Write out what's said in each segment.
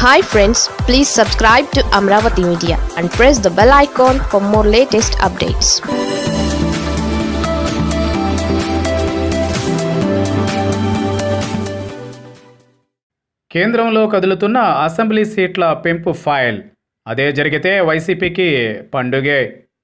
hi friends please subscribe to Amaravati media and press the bell icon for more latest updates కేంద్రంలో కదులుతున్న assembly సీట్ల పెంపు file అదే జరిగితే వైసీపీకి పండుగే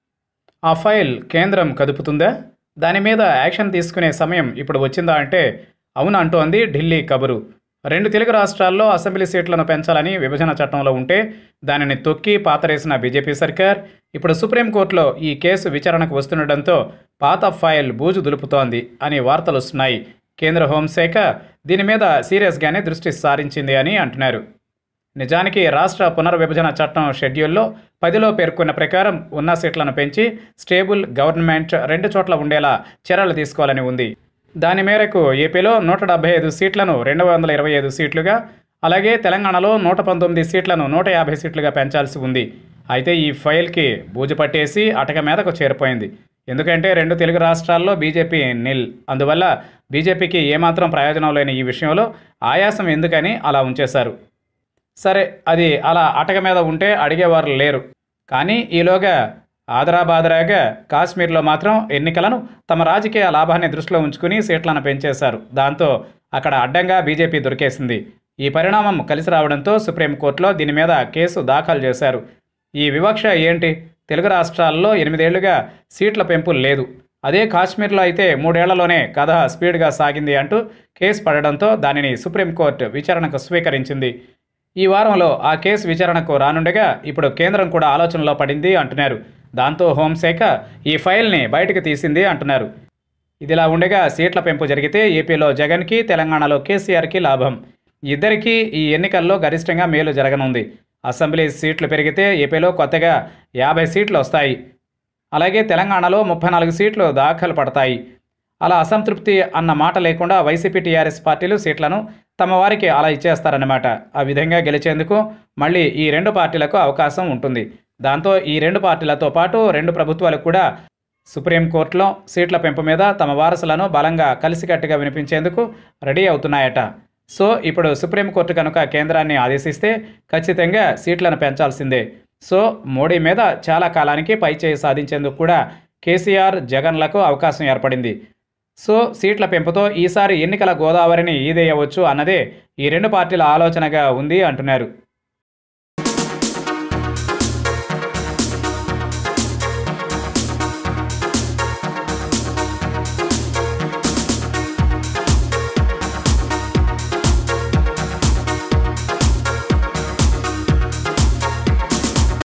ఆ ఫైల్ కేంద్రం కదుపుతుందా దాని మీద యాక్షన్ తీసుకునే సమయం ఇప్పుడు వచ్చిందా అంటే అవును అంటోంది ఢిల్లీ కబురు రెండు తెలుగు రాష్ట్రాల్లో అసెంబ్లీ సీట్లను పెంచాలని విభజన చట్టంలో ఉంటే దానిని తొక్కి పాతరేసిన బీజేపీ సర్కార్ ఇప్పుడు సుప్రీంకోర్టులో ఈ కేసు విచారణకు వస్తుండటంతో పాత ఫైల్ బూజు దులుపుతోంది అని వార్తలు వస్తున్నాయి కేంద్ర హోంశాఖ దీని మీద సీరియస్గానే దృష్టి సారించింది అని అంటున్నారు నిజానికి రాష్ట్ర పునర్విభజన చట్టం షెడ్యూల్లో పదిలో పేర్కొన్న ప్రకారం ఉన్న సీట్లను పెంచి స్టేబుల్ గవర్నమెంట్ రెండు చోట్ల ఉండేలా చర్యలు తీసుకోవాలని ఉంది దాని మేరకు ఏపీలో నూట డెబ్బై ఐదు సీట్లను రెండు వందల ఇరవై ఐదు సీట్లుగా అలాగే తెలంగాణలో నూట పంతొమ్మిది సీట్లను నూట యాభై సీట్లుగా పెంచాల్సి ఉంది అయితే ఈ ఫైల్కి బూజు పట్టేసి అటక మీదకు చేరిపోయింది ఎందుకంటే రెండు తెలుగు రాష్ట్రాల్లో బీజేపీ నిల్ అందువల్ల బీజేపీకి ఏమాత్రం ప్రయోజనం లేని ఈ విషయంలో ఆయాసం ఎందుకని అలా ఉంచేశారు సరే అది అలా అటక మీద ఉంటే అడిగేవారు లేరు కానీ ఈలోగా ఆదరాబాదరాగా కాశ్మీర్లో మాత్రం ఎన్నికలను తమ రాజకీయ లాభాన్ని దృష్టిలో ఉంచుకుని సీట్లను పెంచేశారు దాంతో అక్కడ అడ్డంగా బీజేపీ దొరికేసింది ఈ పరిణామం కలిసి రావడంతో సుప్రీంకోర్టులో దీని మీద కేసు దాఖలు చేశారు ఈ వివక్ష ఏంటి తెలుగు రాష్ట్రాల్లో ఎనిమిదేళ్లుగా సీట్ల పెంపు లేదు అదే కాశ్మీర్లో అయితే మూడేళ్లలోనే కథ స్పీడ్గా సాగింది అంటూ కేసు పడడంతో దానిని సుప్రీంకోర్టు విచారణకు స్వీకరించింది ఈ వారంలో ఆ కేసు విచారణకు రానుండగా ఇప్పుడు కేంద్రం కూడా ఆలోచనలో పడింది అంటున్నారు దాంతో హోంశాఖ ఈ ఫైల్ని బయటకు తీసింది అంటున్నారు ఇదిలా ఉండగా సీట్ల పెంపు జరిగితే ఏపీలో జగన్కి తెలంగాణలో కేసీఆర్కి లాభం ఇద్దరికీ ఈ ఎన్నికల్లో గరిష్టంగా మేలు జరగనుంది అసెంబ్లీ సీట్లు పెరిగితే ఏపీలో కొత్తగా యాభై సీట్లు వస్తాయి అలాగే తెలంగాణలో ముప్పై నాలుగు సీట్లు దాఖలు పడతాయి అలా అసంతృప్తి అన్న మాట లేకుండా వైసీపీ టీఆర్ఎస్ పార్టీలు సీట్లను తమ వారికి అలా ఇచ్చేస్తారన్నమాట ఆ విధంగా గెలిచేందుకు మళ్ళీ ఈ రెండు పార్టీలకు అవకాశం ఉంటుంది దాంతో ఈ రెండు పార్టీలతో పాటు రెండు ప్రభుత్వాలు కూడా సుప్రీంకోర్టులో సీట్ల పెంపు మీద తమ వారసులను బలంగా కలిసికట్టుగా వినిపించేందుకు రెడీ అవుతున్నాయట సో ఇప్పుడు సుప్రీంకోర్టు కనుక కేంద్రాన్ని ఆదేశిస్తే ఖచ్చితంగా సీట్లను పెంచాల్సిందే సో మోడీ మీద చాలా కాలానికి పైచేయి సాధించేందుకు కూడా కేసీఆర్ జగన్లకు అవకాశం ఏర్పడింది సో సీట్ల పెంపుతో ఈసారి ఎన్నికల గోదావరిని ఈదేయవచ్చు అన్నదే ఈ రెండు పార్టీల ఆలోచనగా ఉంది అంటున్నారు